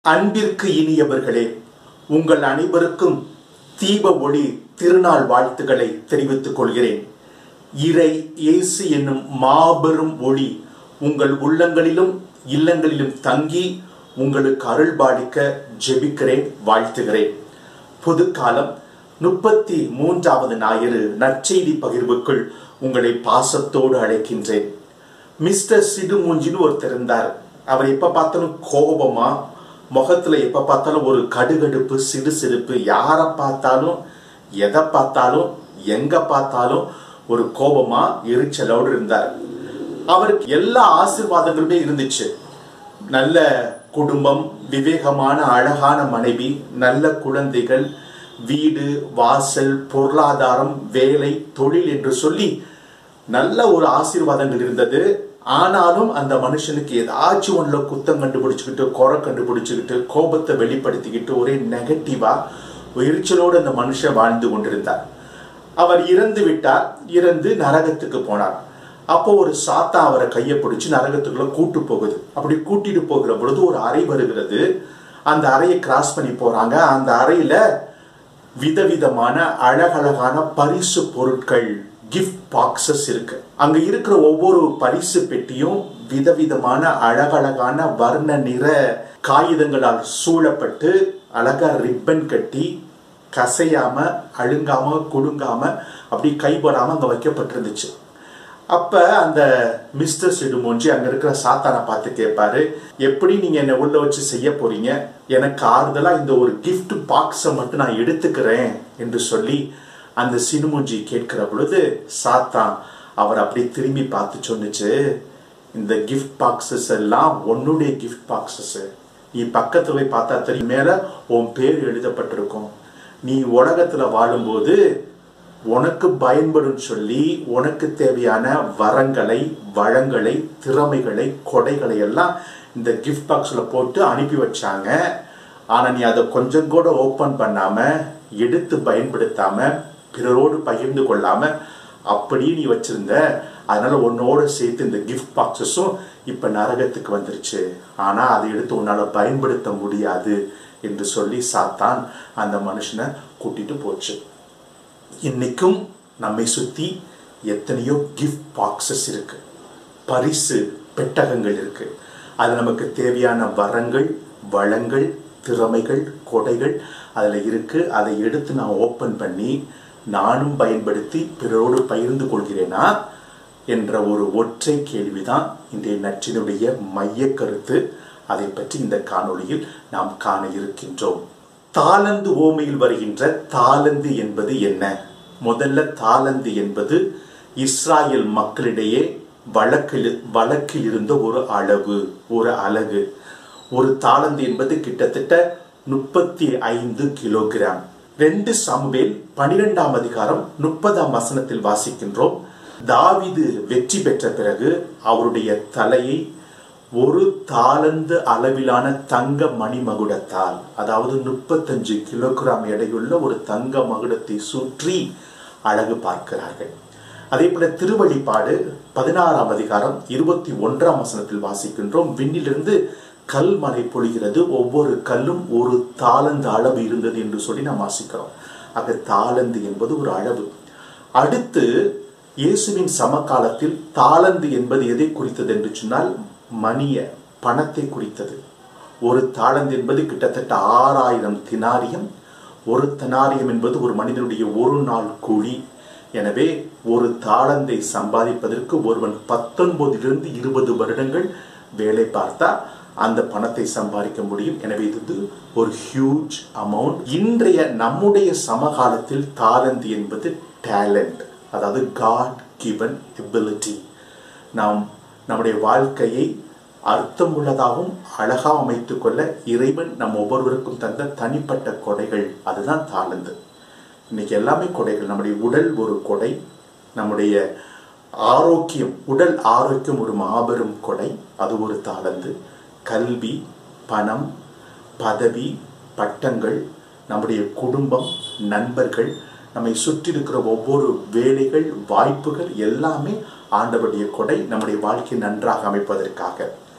அன்பிற்கு இனியவர்களே உங்கள் அனைவருக்கும் தீப ஒளி திருநாள் வாழ்த்துக்களை தெரிவித்துக் கொள்கிறேன் இறை இயேசு என்னும் மாபெரும் ஒளி உங்கள் உள்ளங்களிலும் இல்லங்களிலும் தங்கி உங்களுக்கு அருள்பாலிக்க ஜெபிக்கிறேன் வாழ்த்துகிறேன் புதுக்காலம் முப்பத்தி மூன்றாவது ஞாயிறு நற்செய்தி பகிர்வுக்குள் உங்களை பாசத்தோடு அழைக்கின்றேன் மிஸ்டர் சிடுமூஞ்சின்னு ஒருத்தர் இருந்தார் அவர் எப்ப பார்த்தாலும் கோபமா முகத்துல எப்ப பார்த்தாலும் ஒரு கடுகடுப்பு சிடு சிரிப்பு யாரை பார்த்தாலும் எதை பார்த்தாலும் எங்க பார்த்தாலும் ஒரு கோபமா எரிச்சலோடு இருந்தார் அவருக்கு எல்லா ஆசீர்வாதங்களுமே இருந்துச்சு நல்ல குடும்பம் விவேகமான அழகான மனைவி நல்ல குழந்தைகள் வீடு வாசல் பொருளாதாரம் வேலை தொழில் என்று சொல்லி நல்ல ஒரு ஆசீர்வாதங்கள் இருந்தது ஆனாலும் அந்த மனுஷனுக்கு ஏதாச்சும் ஒன்றுல குத்தம் கண்டுபிடிச்சுக்கிட்டு குறை கண்டுபிடிச்சுக்கிட்டு கோபத்தை வெளிப்படுத்திக்கிட்டு ஒரே நெகட்டிவா எரிச்சலோடு அந்த மனுஷன் வாழ்ந்து கொண்டிருந்தார் அவர் இறந்து விட்டார் இறந்து நரகத்துக்கு போனார் அப்போ ஒரு சாத்தா அவரை கையை பிடிச்சு நரகத்துக்குள்ள கூட்டு போகுது அப்படி கூட்டிட்டு போகிற பொழுது ஒரு அறை வருகிறது அந்த அறையை கிராஸ் பண்ணி போறாங்க அந்த அறையில விதவிதமான அழகழகான பரிசு பொருட்கள் கிஃப்ட் பாக்ஸஸ் இருக்கு அங்க இருக்கிற ஒவ்வொரு பரிசு பெட்டியும் விதவிதமான அழகழகான வர்ண நிற காகிதங்களால் சூழப்பட்டு அழகா ரிப்பன் கட்டி கசையாம அழுங்காம குடுங்காம அப்படி கைப்படாம அங்க வைக்கப்பட்டிருந்துச்சு அப்ப அந்த மிஸ்டர் சிடுமோஞ்சி அங்க இருக்கிற சாத்தானை பார்த்து கேட்பாரு எப்படி நீங்க என்ன உள்ள வச்சு செய்ய போறீங்க எனக்கு ஆறுதலா இந்த ஒரு கிஃப்ட் பாக்ஸை மட்டும் நான் எடுத்துக்கிறேன் என்று சொல்லி அந்த சிடுமூஞ்சி கேட்கிற பொழுது சாத்தான் அவர் அப்படி திரும்பி பார்த்து சொன்னுச்சு இந்த கிஃப்ட் பாக்ஸஸ் எல்லாம் உன்னுடைய கிஃப்ட் பாக்ஸஸ் நீ பக்கத்துல போய் பார்த்தா தெரியும் மேல உன் பேர் எழுதப்பட்டிருக்கும் நீ உலகத்துல வாழும்போது உனக்கு பயன்படும் சொல்லி உனக்கு தேவையான வரங்களை வளங்களை திறமைகளை கொடைகளை எல்லாம் இந்த கிஃப்ட் பாக்ஸ்ல போட்டு அனுப்பி வச்சாங்க ஆனா நீ அதை கொஞ்சம் கூட ஓப்பன் பண்ணாம எடுத்து பயன்படுத்தாம பிறரோடு பகிர்ந்து கொள்ளாம அப்படியே நீ வச்சிருந்த அதனால உன்னோட சேர்த்து இந்த கிஃப்ட் பாக்ஸஸும் இப்ப நரகத்துக்கு வந்துருச்சு ஆனா அதை எடுத்து உன்னால பயன்படுத்த முடியாது என்று சொல்லி சாத்தான் அந்த மனுஷனை கூட்டிட்டு போச்சு இன்னைக்கும் நம்மை சுத்தி எத்தனையோ கிஃப்ட் பாக்ஸஸ் இருக்கு பரிசு பெட்டகங்கள் இருக்கு அது நமக்கு தேவையான வரங்கள் வளங்கள் திறமைகள் கொடைகள் அதில் இருக்கு அதை எடுத்து நான் ஓப்பன் பண்ணி நானும் பயன்படுத்தி பிறரோடு பகிர்ந்து கொள்கிறேனா என்ற ஒரு ஒற்றை கேள்விதான் இன்றைய நற்றினுடைய மைய கருத்து அதை பற்றி இந்த காணொளியில் நாம் காண இருக்கின்றோம் தாளந்து ஓமையில் வருகின்ற தாளந்து என்பது என்ன முதல்ல தாளந்து என்பது இஸ்ராயல் மக்களிடையே வழக்கில் வழக்கில் இருந்த ஒரு அளவு ஒரு அலகு ஒரு தாளந்து என்பது கிட்டத்தட்ட முப்பத்தி ஐந்து கிலோகிராம் ரெண்டு சமுவேல் பனிரெண்டாம் அதிகாரம் முப்பதாம் வசனத்தில் வாசிக்கின்றோம் தாவிது வெற்றி பெற்ற பிறகு அவருடைய தலையை ஒரு தாளந்து அளவிலான தங்க மணிமகுடத்தால் அதாவது முப்பத்தஞ்சு கிலோகிராம் எடையுள்ள ஒரு தங்க மகுடத்தை சுற்றி அழகு பார்க்கிறார்கள் அதே போல திருவழிப்பாடு பதினாறாம் அதிகாரம் இருபத்தி ஒன்றாம் வசனத்தில் வாசிக்கின்றோம் விண்ணிலிருந்து கல் மலை பொழிகிறது ஒவ்வொரு கல்லும் ஒரு தாளந்து அளவு இருந்தது என்று சொல்லி நாம் வாசிக்கிறோம் ஆக தாளந்து என்பது ஒரு அளவு அடுத்து இயேசுவின் சமகாலத்தில் தாளந்து என்பது எதை குறித்தது என்று சொன்னால் மணிய பணத்தை குறித்தது ஒரு தாளந்து என்பது கிட்டத்தட்ட ஆறாயிரம் தினாரியம் ஒரு தனாரியம் என்பது ஒரு மனிதனுடைய ஒரு நாள் கூலி எனவே ஒரு தாளந்தை சம்பாதிப்பதற்கு ஒருவன் பத்தொன்பதிலிருந்து இருபது வருடங்கள் வேலை பார்த்தா அந்த பணத்தை சம்பாதிக்க முடியும் எனவே இது ஒரு ஹியூஜ் அமௌண்ட் இன்றைய நம்முடைய சமகாலத்தில் தாளந்து என்பது டேலண்ட் அதாவது காட் கிவன் எபிலிட்டி நாம் நம்முடைய வாழ்க்கையை அர்த்தமுள்ளதாகவும் அழகாக அமைத்துக் கொள்ள இறைவன் நம் ஒவ்வொருவருக்கும் தந்த தனிப்பட்ட கொடைகள் அதுதான் தாளந்து இன்னைக்கு எல்லாமே கொடைகள் நம்முடைய உடல் ஒரு கொடை நம்முடைய ஆரோக்கியம் உடல் ஆரோக்கியம் ஒரு மாபெரும் கொடை அது ஒரு தாளந்து கல்வி பணம் பதவி பட்டங்கள் நம்முடைய குடும்பம் நண்பர்கள் நம்மை சுற்றி இருக்கிற ஒவ்வொரு வேலைகள் வாய்ப்புகள் எல்லாமே ஆண்டவருடைய கொடை நம்முடைய வாழ்க்கையை நன்றாக அமைப்பதற்காக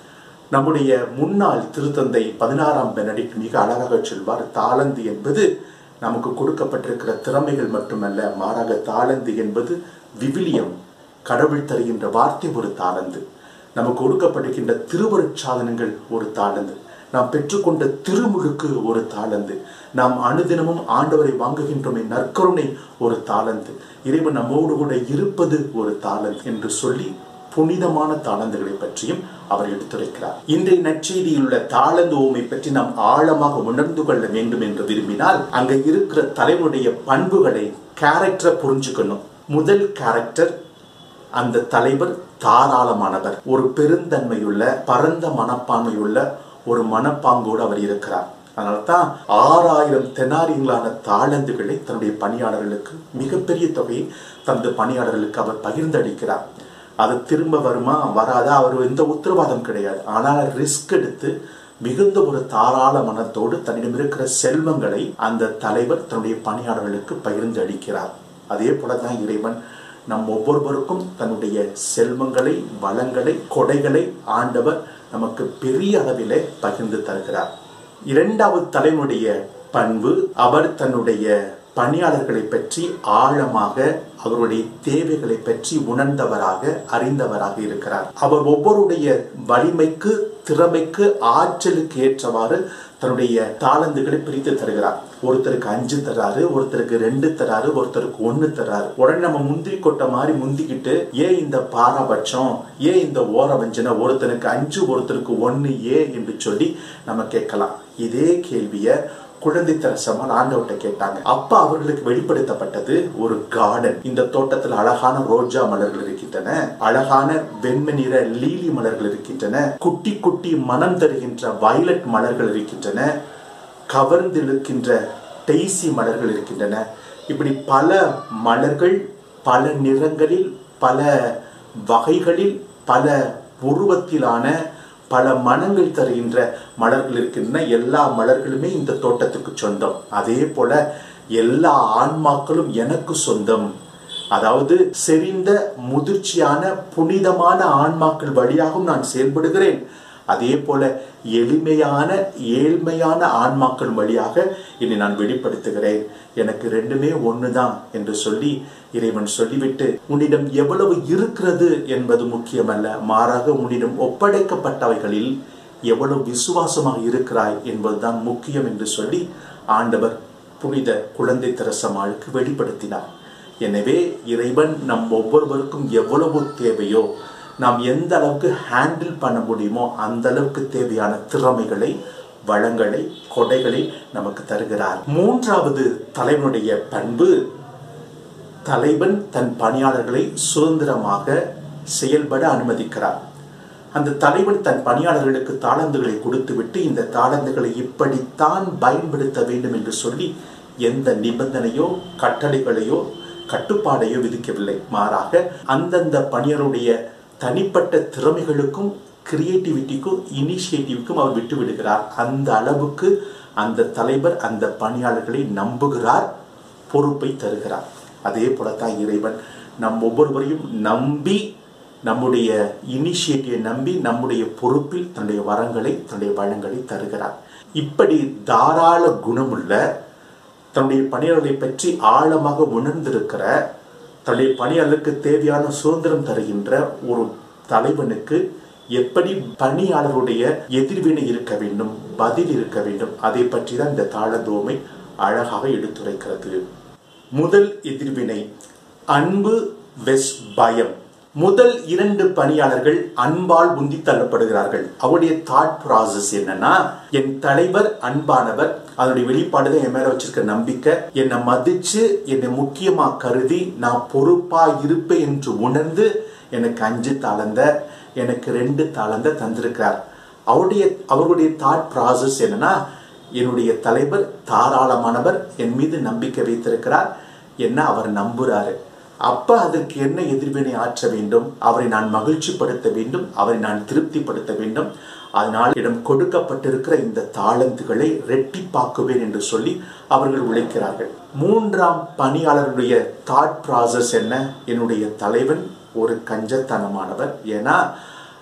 நம்முடைய முன்னாள் திருத்தந்தை பதினாறாம் பெனடிக்ட் மிக அழகாக சொல்வார் தாளந்து என்பது நமக்கு கொடுக்கப்பட்டிருக்கிற திறமைகள் மட்டுமல்ல மாறாக தாளந்து என்பது விவிலியம் கடவுள் தருகின்ற வார்த்தை ஒரு தாளந்து நமக்கு கொடுக்கப்படுகின்ற திருவருட்சாதனங்கள் ஒரு தாளந்து நாம் பெற்றுக்கொண்ட திருமுழுக்கு ஒரு தாளந்து நாம் அனுதினமும் ஆண்டவரை வாங்குகின்றோமே நற்கருணை ஒரு தாளந்து இறைவன் நம்மோடு கூட இருப்பது ஒரு தாளந்து என்று சொல்லி புனிதமான தாளந்துகளை பற்றியும் அவர் எடுத்துரைக்கிறார் இன்றைய நற்செய்தியில் உள்ள தாளந்து ஓமை பற்றி நாம் ஆழமாக உணர்ந்து கொள்ள வேண்டும் என்று விரும்பினால் அங்க இருக்கிற தலைவனுடைய பண்புகளை கேரக்டரை புரிஞ்சுக்கணும் முதல் கேரக்டர் அந்த தலைவர் தாராளமானவர் ஒரு பெருந்தன்மையுள்ள பரந்த மனப்பான்மையுள்ள ஒரு மனப்பாங்கோடு அவர் இருக்கிறார் அதனால தான் ஆறாயிரம் தெனாரியங்களான தாளந்துகளை தன்னுடைய பணியாளர்களுக்கு மிகப்பெரிய தொகையை தனது பணியாளர்களுக்கு அவர் பகிர்ந்தளிக்கிறார் அது திரும்ப வருமா வராதா அவர் எந்த உத்தரவாதம் கிடையாது ஆனால் ரிஸ்க் எடுத்து மிகுந்த ஒரு தாராள மனத்தோடு தன்னிடம் இருக்கிற செல்வங்களை அந்த தலைவர் தன்னுடைய பணியாளர்களுக்கு பகிர்ந்து அளிக்கிறார் அதே போலதான் இறைவன் நம் ஒவ்வொருவருக்கும் தன்னுடைய செல்வங்களை வளங்களை கொடைகளை ஆண்டவர் நமக்கு பெரிய அளவிலே பகிர்ந்து தருகிறார் இரண்டாவது தலைவனுடைய பண்பு அவர் தன்னுடைய பணியாளர்களை பற்றி ஆழமாக அவருடைய தேவைகளை பற்றி உணர்ந்தவராக அறிந்தவராக இருக்கிறார் அவர் ஒவ்வொருடைய வலிமைக்கு திறமைக்கு ஆற்றலுக்கு ஏற்றவாறு தன்னுடைய தாளந்துகளை பிரித்து தருகிறார் ஒருத்தருக்கு அஞ்சு தராரு ஒருத்தருக்கு ரெண்டு தராரு ஒருத்தருக்கு ஒன்னு தராரு உடனே நம்ம முந்திரி கொட்டை மாதிரி முந்திக்கிட்டு ஏன் இந்த பாரபட்சம் ஏன் இந்த ஓரவஞ்சனை ஒருத்தனுக்கு அஞ்சு ஒருத்தருக்கு ஒன்னு ஏன் என்று சொல்லி நம்ம கேட்கலாம் இதே கேள்விய குழந்தை தரசமால் ஆண்டவர்கிட்ட கேட்டாங்க அப்ப அவர்களுக்கு வெளிப்படுத்தப்பட்டது ஒரு கார்டன் இந்த தோட்டத்தில் அழகான ரோஜா மலர்கள் இருக்கின்றன அழகான வெண்மை நிற லீலி மலர்கள் இருக்கின்றன குட்டி குட்டி மனம் தருகின்ற வயலட் மலர்கள் இருக்கின்றன கவர்ந்திழுக்கின்ற டெய்சி மலர்கள் இருக்கின்றன இப்படி பல மலர்கள் பல நிறங்களில் பல வகைகளில் பல உருவத்திலான பல மனங்கள் தருகின்ற மலர்கள் இருக்கின்றன எல்லா மலர்களுமே இந்த தோட்டத்துக்கு சொந்தம் அதே போல எல்லா ஆன்மாக்களும் எனக்கு சொந்தம் அதாவது செறிந்த முதிர்ச்சியான புனிதமான ஆன்மாக்கள் வழியாகவும் நான் செயல்படுகிறேன் அதே போல எளிமையான ஏழ்மையான ஆன்மாக்கள் வழியாக என்னை நான் வெளிப்படுத்துகிறேன் எனக்கு ரெண்டுமே ஒண்ணுதான் என்று சொல்லி இறைவன் சொல்லிவிட்டு உன்னிடம் எவ்வளவு இருக்கிறது என்பது முக்கியமல்ல மாறாக உன்னிடம் ஒப்படைக்கப்பட்டவைகளில் எவ்வளவு விசுவாசமாக இருக்கிறாய் என்பதுதான் முக்கியம் என்று சொல்லி ஆண்டவர் புனித குழந்தை திரசமாளுக்கு வெளிப்படுத்தினார் எனவே இறைவன் நம் ஒவ்வொருவருக்கும் எவ்வளவு தேவையோ நாம் எந்த அளவுக்கு ஹேண்டில் பண்ண முடியுமோ அந்த அளவுக்கு தேவையான திறமைகளை வளங்களை கொடைகளை நமக்கு தருகிறார் மூன்றாவது தலைவனுடைய பண்பு தலைவன் தன் பணியாளர்களை சுதந்திரமாக செயல்பட அனுமதிக்கிறார் அந்த தலைவன் தன் பணியாளர்களுக்கு தாளந்துகளை கொடுத்துவிட்டு இந்த தாளந்துகளை இப்படித்தான் பயன்படுத்த வேண்டும் என்று சொல்லி எந்த நிபந்தனையோ கட்டளைகளையோ கட்டுப்பாடையோ விதிக்கவில்லை மாறாக அந்தந்த பணியருடைய தனிப்பட்ட திறமைகளுக்கும் கிரியேட்டிவிட்டிக்கும் இனிஷியேட்டிவ்க்கும் அவர் விட்டு விடுகிறார் அந்த அளவுக்கு அந்த தலைவர் அந்த பணியாளர்களை நம்புகிறார் பொறுப்பை தருகிறார் அதே போலத்தான் இறைவன் நம் ஒவ்வொருவரையும் நம்பி நம்முடைய இனிஷியேட்டிவை நம்பி நம்முடைய பொறுப்பில் தன்னுடைய வரங்களை தன்னுடைய வளங்களை தருகிறார் இப்படி தாராள குணமுள்ள தன்னுடைய பணியாளர்களை பற்றி ஆழமாக உணர்ந்திருக்கிற தன்னுடைய பணியாளருக்கு தேவையான சுதந்திரம் தருகின்ற ஒரு தலைவனுக்கு எப்படி பணியாளருடைய எதிர்வினை இருக்க வேண்டும் பதில் இருக்க வேண்டும் அதை பற்றி தான் இந்த தாளந்தோமை அழகாக எடுத்துரைக்கிறது முதல் எதிர்வினை அன்பு வெஸ் பயம் முதல் இரண்டு பணியாளர்கள் அன்பால் உந்தி தள்ளப்படுகிறார்கள் அவருடைய தாட் ப்ராசஸ் என்னன்னா என் தலைவர் அன்பானவர் அதனுடைய வெளிப்பாடு தான் என் மேல வச்சிருக்க நம்பிக்கை என்னை மதிச்சு என்னை முக்கியமா கருதி நான் பொறுப்பா இருப்பேன் என்று உணர்ந்து எனக்கு அஞ்சு தாளந்த எனக்கு ரெண்டு தாளந்த தந்திருக்கிறார் அவருடைய அவருடைய தாட் ப்ராசஸ் என்னன்னா என்னுடைய தலைவர் தாராளமானவர் என் மீது நம்பிக்கை வைத்திருக்கிறார் என்ன அவர் நம்புறாரு அப்ப அதற்கு என்ன எதிர்வினை ஆற்ற வேண்டும் அவரை நான் மகிழ்ச்சிப்படுத்த வேண்டும் அவரை நான் திருப்திப்படுத்த வேண்டும் அதனால் இடம் கொடுக்கப்பட்டிருக்கிற இந்த தாளந்துகளை ரெட்டிப்பாக்குவேன் என்று சொல்லி அவர்கள் உழைக்கிறார்கள் மூன்றாம் பணியாளருடைய தாட் ப்ராசஸ் என்ன என்னுடைய தலைவன் ஒரு கஞ்சத்தனமானவர் ஏன்னா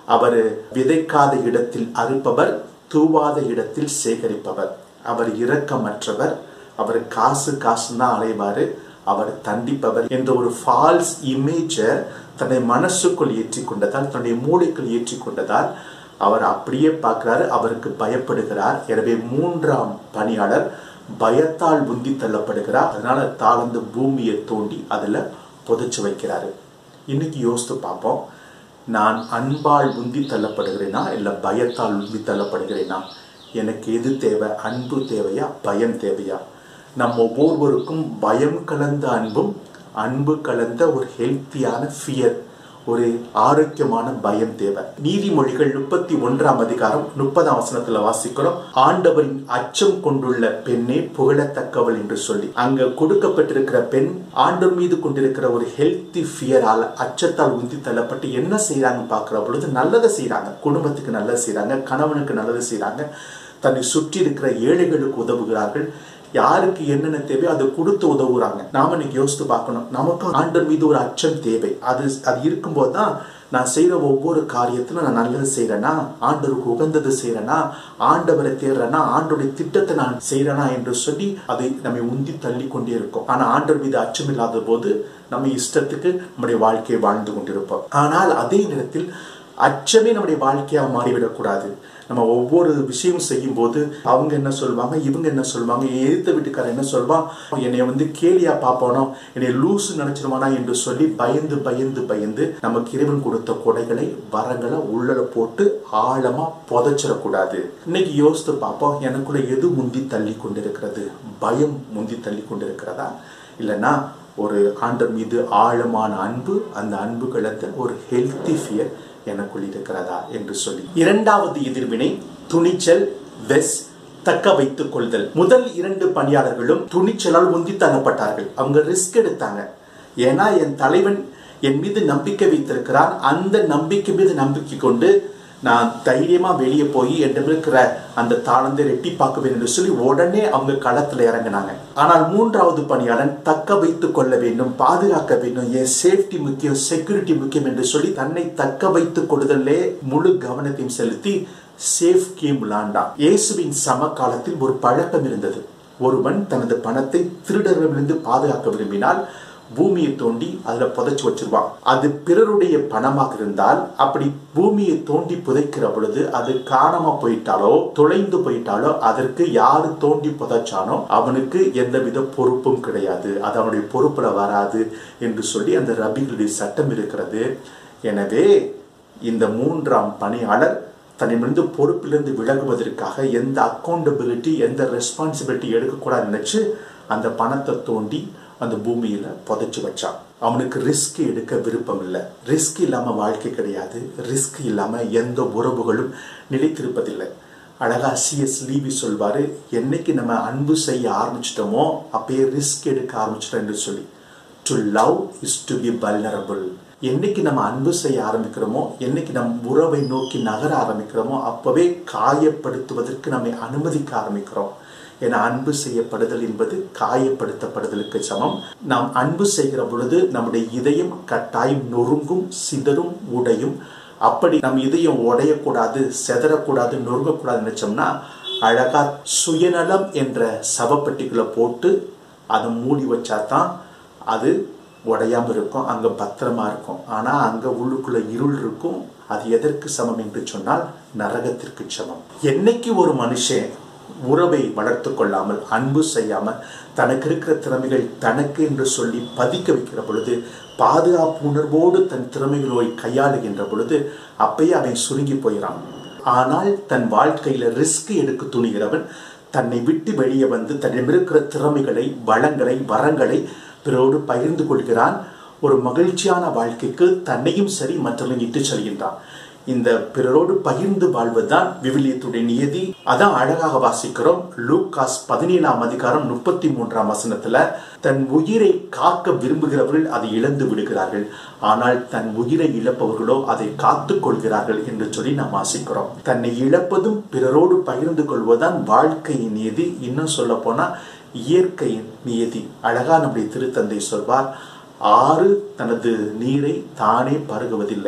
அவர் விதைக்காத இடத்தில் அறுப்பவர் தூவாத இடத்தில் சேகரிப்பவர் அவர் இரக்கமற்றவர் அவர் காசு காசுன்னு தான் அலைவாரு அவர் தண்டிப்பவர் என்ற ஒரு ஃபால்ஸ் இமேஜை தன்னை மனசுக்குள் ஏற்றி கொண்டதால் தன்னுடைய மூளைக்குள் ஏற்றி கொண்டதால் அவர் அப்படியே பார்க்கிறாரு அவருக்கு பயப்படுகிறார் எனவே மூன்றாம் பணியாளர் பயத்தால் உந்தி தள்ளப்படுகிறார் அதனால தாழ்ந்து பூமியை தோண்டி அதுல புதைச்சு வைக்கிறாரு இன்னைக்கு யோசித்து பார்ப்போம் நான் அன்பால் உந்தி தள்ளப்படுகிறேனா இல்லை பயத்தால் உந்தி தள்ளப்படுகிறேனா எனக்கு எது தேவை அன்பு தேவையா பயம் தேவையா நம் ஒவ்வொருவருக்கும் பயம் கலந்த அன்பும் அன்பு கலந்த ஒரு ஹெல்த்தியான ஃபியர் ஒரு ஆரோக்கியமான பயம் தேவை நீதிமொழிகள் முப்பத்தி ஒன்றாம் அதிகாரம் முப்பதாம் வசனத்துல வாசிக்கிறோம் ஆண்டவரின் அச்சம் கொண்டுள்ள பெண்ணே புகழத்தக்கவள் என்று சொல்லி அங்க கொடுக்கப்பட்டிருக்கிற பெண் ஆண்டவர் மீது கொண்டிருக்கிற ஒரு ஹெல்த்தி ஃபியரால் அச்சத்தால் உந்தி தள்ளப்பட்டு என்ன செய்யறாங்க பார்க்கிற பொழுது நல்லதை செய்யறாங்க குடும்பத்துக்கு நல்லது செய்யறாங்க கணவனுக்கு நல்லது செய்யறாங்க தன்னை சுற்றி இருக்கிற ஏழைகளுக்கு உதவுகிறார்கள் யாருக்கு என்னென்ன தேவையோ அதை கொடுத்து உதவுறாங்க நாம இன்னைக்கு யோசித்து பார்க்கணும் நமக்கும் ஆண்டர் மீது ஒரு அச்சம் தேவை அது அது இருக்கும்போது தான் நான் செய்யற ஒவ்வொரு காரியத்திலும் நான் நல்லது செய்யறேனா ஆண்டவருக்கு உகந்தது செய்யறேனா ஆண்டவரை தேடுறேனா ஆண்டோடைய திட்டத்தை நான் செய்யறேனா என்று சொல்லி அதை நம்மை உந்தி தள்ளி கொண்டே இருக்கும் ஆனா ஆண்டவர் மீது அச்சம் இல்லாத போது நம்ம இஷ்டத்துக்கு நம்முடைய வாழ்க்கையை வாழ்ந்து கொண்டிருப்போம் ஆனால் அதே நேரத்தில் அச்சமே நம்முடைய வாழ்க்கையாக மாறிவிடக்கூடாது நம்ம ஒவ்வொரு விஷயம் செய்யும் போது அவங்க என்ன சொல்லுவாங்க இவங்க என்ன சொல்லுவாங்க எதிர்த்த வீட்டுக்காரர் என்ன சொல்லுவான் என்னை வந்து கேலியா பார்ப்பானோ என்னை லூசு நினைச்சிருவானா என்று சொல்லி பயந்து பயந்து பயந்து நமக்கு இறைவன் கொடுத்த கொடைகளை வரங்களை உள்ளல போட்டு ஆழமா புதைச்சிடக்கூடாது இன்னைக்கு யோசித்து பார்ப்போம் எனக்குள்ள எது முந்தி தள்ளி கொண்டிருக்கிறது பயம் முந்தி தள்ளி கொண்டிருக்கிறதா இல்லைன்னா ஒரு ஆண்டர் மீது ஆழமான அன்பு அந்த அன்பு கலந்த ஒரு ஹெல்த்தி ஃபியர் எனக்குள் இருக்கிறதா என்று சொல்லி இரண்டாவது எதிர்வினை துணிச்சல் வெஸ் தக்க வைத்துக் கொள்தல் முதல் இரண்டு பணியாளர்களும் துணிச்சலால் உந்தி தள்ளப்பட்டார்கள் அவங்க ரிஸ்க் எடுத்தாங்க ஏன்னா என் தலைவன் என் மீது நம்பிக்கை வைத்திருக்கிறான் அந்த நம்பிக்கை மீது நம்பிக்கை கொண்டு நான் தைரியமா வெளியே போய் என்னிடம் இருக்கிற அந்த தாளந்தை ரெட்டிப்பாக்குவேன் என்று சொல்லி உடனே அவங்க களத்துல இறங்கினாங்க ஆனால் மூன்றாவது பணியாளன் தக்க வைத்துக் கொள்ள வேண்டும் பாதுகாக்க வேண்டும் என் சேஃப்டி முக்கியம் செக்யூரிட்டி முக்கியம் என்று சொல்லி தன்னை தக்க வைத்துக் கொள்ளுதலே முழு கவனத்தையும் செலுத்தி சேஃப் கேம் விளாண்டான் இயேசுவின் சமகாலத்தில் ஒரு பழக்கம் இருந்தது ஒருவன் தனது பணத்தை திருடர்களிலிருந்து பாதுகாக்க விரும்பினால் பூமியை தோண்டி அதுல புதைச்சு வச்சிருவான் அது பிறருடைய பணமாக இருந்தால் அப்படி பூமியை தோண்டி புதைக்கிற பொழுது அது காணாம போயிட்டாலோ தொலைந்து போயிட்டாலோ அதற்கு யாரு தோண்டி புதைச்சானோ அவனுக்கு எந்தவித பொறுப்பும் கிடையாது அது அவனுடைய பொறுப்புல வராது என்று சொல்லி அந்த ரபிகளுடைய சட்டம் இருக்கிறது எனவே இந்த மூன்றாம் பணியாளர் தன்னிடமிருந்து பொறுப்பிலிருந்து விலகுவதற்காக எந்த அக்கௌண்டபிலிட்டி எந்த ரெஸ்பான்சிபிலிட்டி எடுக்கக்கூடாது நினைச்சு அந்த பணத்தை தோண்டி அந்த பூமியில புதைச்சு வச்சான் அவனுக்கு ரிஸ்க் எடுக்க விருப்பம் இல்லை ரிஸ்க் இல்லாம வாழ்க்கை கிடையாது ரிஸ்க் இல்லாம எந்த உறவுகளும் நிலைத்திருப்பதில்லை அழகா சிஎஸ் லீவி சொல்வாரு என்னைக்கு நம்ம அன்பு செய்ய ஆரம்பிச்சிட்டோமோ அப்பயே ரிஸ்க் எடுக்க ஆரம்பிச்சிட்டோம் என்று சொல்லி to love is to be vulnerable என்னைக்கு நம்ம அன்பு செய்ய ஆரம்பிக்கிறோமோ என்னைக்கு நம் உறவை நோக்கி நகர ஆரம்பிக்கிறோமோ அப்பவே காயப்படுத்துவதற்கு நம்மை அனுமதிக்க ஆரம்பிக்கிறோம் என அன்பு செய்யப்படுதல் என்பது காயப்படுத்தப்படுதலுக்கு சமம் நாம் அன்பு செய்கிற பொழுது நம்முடைய இதயம் கட்டாயம் நொறுங்கும் சிதறும் உடையும் அப்படி நம் இதயம் உடையக்கூடாது செதறக்கூடாது நொறுங்கக்கூடாது நினைச்சோம்னா அழகா சுயநலம் என்ற சவப்பெட்டிக்குள்ள போட்டு அதை மூடி வச்சா தான் அது உடையாம இருக்கும் அங்க பத்திரமா இருக்கும் ஆனா அங்க உள்ளுக்குள்ள இருள் இருக்கும் அது எதற்கு சமம் என்று சொன்னால் நரகத்திற்கு சமம் என்னைக்கு ஒரு மனுஷன் உறவை வளர்த்து கொள்ளாமல் அன்பு செய்யாமல் தனக்கு இருக்கிற திறமைகள் தனக்கு என்று சொல்லி பதிக்க வைக்கிற பொழுது பாதுகாப்பு உணர்வோடு தன் திறமைகளை கையாளுகின்ற பொழுது அப்பயே அவன் சுருங்கி போயிடான் ஆனால் தன் வாழ்க்கையில ரிஸ்க் எடுக்க துணிகிறவன் தன்னை விட்டு வெளியே வந்து தன்னிடம் இருக்கிற திறமைகளை வளங்களை வரங்களை பிறரோடு பகிர்ந்து கொள்கிறான் ஒரு மகிழ்ச்சியான வாழ்க்கைக்கு தன்னையும் சரி மற்றவங்க இட்டு செல்கின்றான் இந்த பிறரோடு பகிர்ந்து வாழ்வதுதான் விவிலியத்துடைய நியதி அதான் அழகாக வாசிக்கிறோம் லூகாஸ் பதினேழாம் அதிகாரம் முப்பத்தி மூன்றாம் வசனத்துல தன் உயிரை காக்க விரும்புகிறவர்கள் அதை இழந்து விடுகிறார்கள் ஆனால் தன் உயிரை இழப்பவர்களோ அதை காத்து கொள்கிறார்கள் என்று சொல்லி நாம் வாசிக்கிறோம் தன்னை இழப்பதும் பிறரோடு பகிர்ந்து கொள்வதுதான் வாழ்க்கையின் நியதி இன்னும் சொல்ல போனா இயற்கையின் நியதி அழகா நம்முடைய திருத்தந்தை சொல்வார் ஆறு தனது நீரை தானே பருகுவதில்லை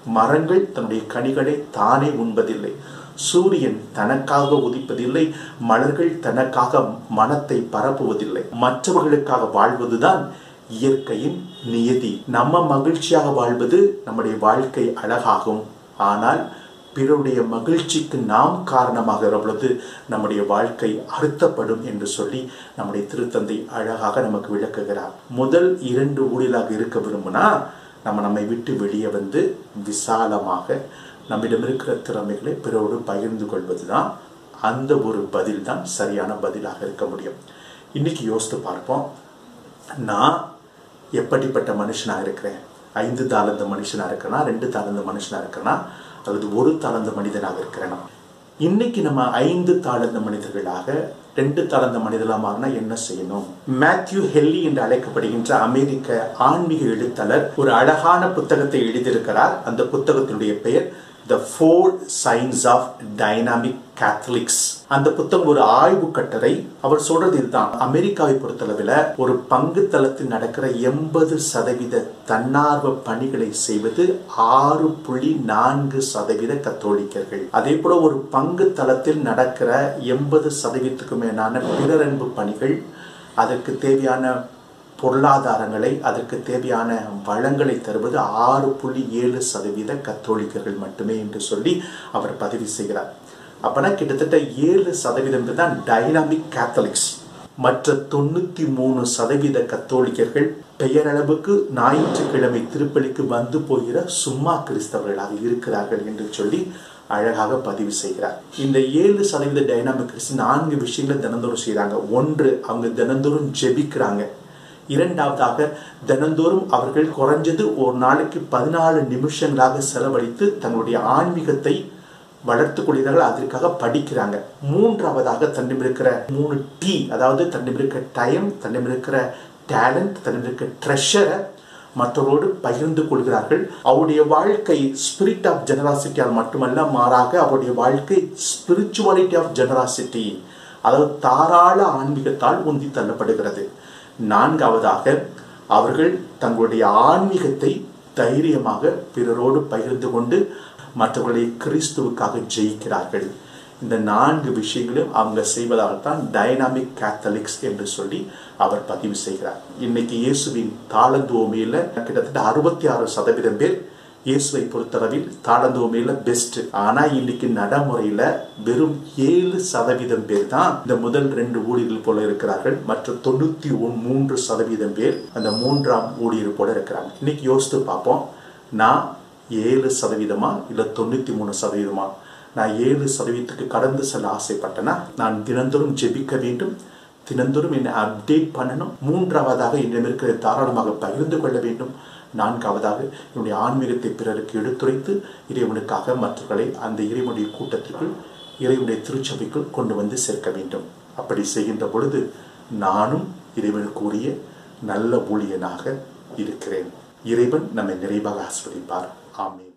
மரங்கள் தன்னுடைய கனிகளை தானே உண்பதில்லை சூரியன் தனக்காக உதிப்பதில்லை மலர்கள் தனக்காக மனத்தை பரப்புவதில்லை மற்றவர்களுக்காக வாழ்வதுதான் இயற்கையின் நியதி நம்ம மகிழ்ச்சியாக வாழ்வது நம்முடைய வாழ்க்கை அழகாகும் ஆனால் பிறருடைய மகிழ்ச்சிக்கு நாம் காரணமாகிற பொழுது நம்முடைய வாழ்க்கை அறுத்தப்படும் என்று சொல்லி நம்முடைய திருத்தந்தை அழகாக நமக்கு விளக்குகிறார் முதல் இரண்டு ஊழியலாக இருக்க விரும்பினா நம்ம நம்மை விட்டு வெளியே வந்து விசாலமாக நம்மிடம் இருக்கிற திறமைகளை பிறரோடு பகிர்ந்து கொள்வது தான் அந்த ஒரு பதில் தான் சரியான பதிலாக இருக்க முடியும் இன்னைக்கு யோசித்து பார்ப்போம் நான் எப்படிப்பட்ட மனுஷனாக இருக்கிறேன் ஐந்து தாளந்த மனுஷனாக இருக்கிறேனா ரெண்டு தாளந்த மனுஷனாக இருக்கிறேனா அல்லது ஒரு தாளந்த மனிதனாக இருக்கிறேனா இன்னைக்கு நம்ம ஐந்து தாளந்த மனிதர்களாக ரெண்டு தாளந்த மனிதர்களாக மாறினா என்ன செய்யணும் மேத்யூ ஹெல்லி என்று அழைக்கப்படுகின்ற அமெரிக்க ஆன்மீக எழுத்தாளர் ஒரு அழகான புத்தகத்தை எழுதியிருக்கிறார் அந்த புத்தகத்தினுடைய பெயர் the four signs of dynamic Catholics அந்த புத்தகம் ஒரு ஆய்வு கட்டரை அவர் சொல்றது இதுதான் அமெரிக்காவை பொறுத்தளவில் ஒரு பங்கு தளத்தில் நடக்கிற எண்பது சதவீத தன்னார்வ பணிகளை செய்வது ஆறு புள்ளி நான்கு சதவீத கத்தோலிக்கர்கள் அதே போல ஒரு பங்கு தளத்தில் நடக்கிற எண்பது சதவீதத்துக்கு மேலான பிறரன்பு பணிகள் அதற்கு தேவையான பொருளாதாரங்களை அதற்கு தேவையான வளங்களை தருவது ஆறு புள்ளி ஏழு சதவீத கத்தோலிக்கர்கள் மட்டுமே என்று சொல்லி அவர் பதிவு செய்கிறார் அப்பனா கிட்டத்தட்ட ஏழு சதவீதம் தான் டைனாமிக் கேத்தலிக்ஸ் மற்ற தொண்ணூத்தி மூணு சதவீத கத்தோலிக்கர்கள் பெயரளவுக்கு ஞாயிற்றுக்கிழமை திருப்பலிக்கு வந்து போகிற சும்மா கிறிஸ்தவர்களாக இருக்கிறார்கள் என்று சொல்லி அழகாக பதிவு செய்கிறார் இந்த ஏழு சதவீத டைனாமிக் கிறிஸ்து நான்கு விஷயங்களை தினந்தோறும் செய்கிறாங்க ஒன்று அவங்க தினந்தோறும் ஜெபிக்கிறாங்க இரண்டாவதாக தினந்தோறும் அவர்கள் குறைஞ்சது ஒரு நாளைக்கு பதினாலு நிமிஷங்களாக செலவழித்து தங்களுடைய ஆன்மீகத்தை வளர்த்து கொள்கிறார்கள் அதற்காக படிக்கிறாங்க மூன்றாவதாக தன்னிடம் இருக்கிற மூணு டி அதாவது தன்னிடம் இருக்கிற டைம் தன்னிடம் இருக்கிற டேலண்ட் தன்னிடம் இருக்கிற ட்ரெஷரை மற்றவரோடு பகிர்ந்து கொள்கிறார்கள் அவருடைய வாழ்க்கை ஸ்பிரிட் ஆஃப் ஜெனராசிட்டியால் மட்டுமல்ல மாறாக அவருடைய வாழ்க்கை ஸ்பிரிச்சுவாலிட்டி ஆஃப் ஜெனராசிட்டி அதாவது தாராள ஆன்மீகத்தால் உந்தி தள்ளப்படுகிறது நான்காவதாக அவர்கள் தங்களுடைய ஆன்மீகத்தை தைரியமாக பிறரோடு பகிர்ந்து கொண்டு மற்றவர்களை கிறிஸ்துவுக்காக ஜெயிக்கிறார்கள் இந்த நான்கு விஷயங்களும் அவங்க செய்வதால் தான் டைனாமிக் கேத்தலிக்ஸ் என்று சொல்லி அவர் பதிவு செய்கிறார் இன்னைக்கு இயேசுவின் தாளந்துவமையில் கிட்டத்தட்ட அறுபத்தி ஆறு சதவீதம் பேர் இயேசுவை பொறுத்தளவில் தாளந்துவமையில பெஸ்ட் ஆனா இன்னைக்கு நடைமுறையில வெறும் ஏழு சதவீதம் பேர் தான் இந்த முதல் ரெண்டு ஊழியர்கள் போல இருக்கிறார்கள் மற்ற தொண்ணூத்தி மூன்று சதவீதம் பேர் அந்த மூன்றாம் ஊழியர் போல இருக்கிறாங்க இன்னைக்கு யோசித்து பார்ப்போம் நான் ஏழு சதவீதமா இல்ல தொண்ணூத்தி மூணு சதவீதமா நான் ஏழு சதவீதத்துக்கு கடந்து செல்ல ஆசைப்பட்டேன்னா நான் தினந்தோறும் ஜெபிக்க வேண்டும் தினந்தோறும் என்னை அப்டேட் பண்ணணும் மூன்றாவதாக என்னிடம் இருக்கிற தாராளமாக பகிர்ந்து கொள்ள வேண்டும் நான்காவதாக என்னுடைய ஆன்மீகத்தை பிறருக்கு எடுத்துரைத்து இறைவனுக்காக மற்றவர்களை அந்த இறைவனுடைய கூட்டத்திற்குள் இறைவனுடைய திருச்சபைக்குள் கொண்டு வந்து சேர்க்க வேண்டும் அப்படி செய்கின்ற பொழுது நானும் இறைவனுக்குரிய நல்ல ஊழியனாக இருக்கிறேன் இறைவன் நம்மை நிறைவாக ஆஸ்வதிப்பார் ஆமீன்